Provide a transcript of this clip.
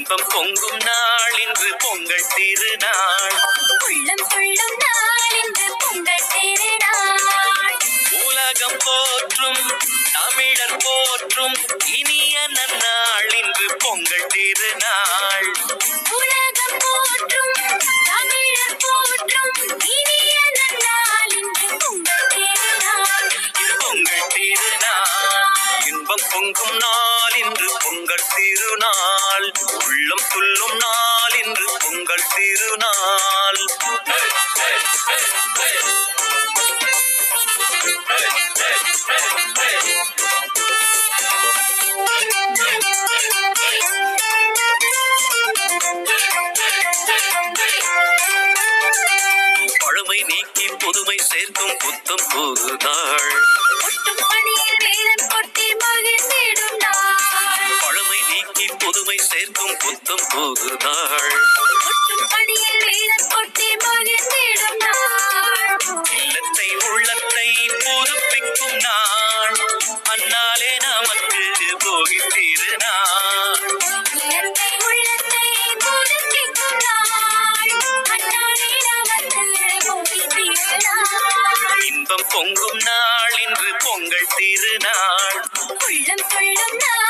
இன்பம் பொங்கும் நாள் இன்று பொங்கல் திருநாள் உள்ளம் கொள்ளும் நாள் இன்று பொங்கல் திருநாள் உலகம் போற்றும் தமிழர் போற்றும் இனிய நன்னாள் இன்று பொங்கல் திருநாள் உலகம் போற்றும் தமிழர் போற்றும் இனிய நன்னாள் இன்று பொங்கல் திருநாள் பொங்கல் திருநாள் இன்பம் பொங்கும் நாள் இன்று பொங்கல் திருநாள் உள்ளம் துள்ளும் நாள் இன்று பொங்கல் திருநாள் பழமை நீக்கி புதுமை சேர்க்கும் புத்தம் புது நாள் கொட்டும் பணியில் வேலன் கொட்டி மகிழ்ந்திடும் நாள் பழமை நீக்கி புதுமை சேர்க்கும் புத்தம் புது நாள் கொட்டும் பணியில் வேலன் கொட்டி மகிழ்ந்திடும் நாள் இல்லத்தை உள்ளத்தை புதுப்பிக்கும் நாள் அந்நாளே நமக்கு போகி திருநாள் உள்ளத்தை உள்ளத்தை புதுப்பிக்கும் நாள் அந்நாளே நமக்கு போகி திருநாள் இன்பம் பொங்கும் நாள் இன்று பொங்கல் திருநாள் உள்ளம் கொள்ளும் நாள்